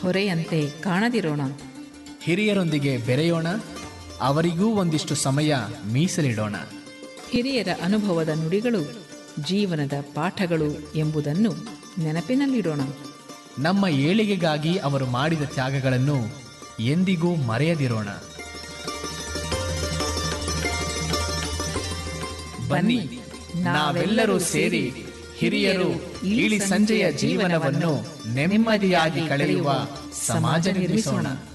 ಹೊರೆಯಂತೆ ಕಾಣದಿರೋಣ ಹಿರಿಯರೊಂದಿಗೆ ಬೆರೆಯೋಣ ಅವರಿಗೂ ಒಂದಿಷ್ಟು ಸಮಯ ಮೀಸಲಿಡೋಣ ಹಿರಿಯರ ಅನುಭವದ ನುಡಿಗಳು ಜೀವನದ ಪಾಠಗಳು ಎಂಬುದನ್ನು ನೆನಪಿನಲ್ಲಿಡೋಣ ನಮ್ಮ ಏಳಿಗೆಗಾಗಿ ಅವರು ಮಾಡಿದ ತ್ಯಾಗಗಳನ್ನು ಎಂದಿಗೂ ಮರೆಯದಿರೋಣ ಬನ್ನಿ ನಾವೆಲ್ಲರೂ ಸೇರಿ ಹಿರಿಯರು ಇಳಿ ಸಂಜೆಯ ಜೀವನವನ್ನು ನೆಮ್ಮದಿಯಾಗಿ ಕಳೆಯುವ ಸಮಾಜ ನಿರ್ಮಿಸೋಣ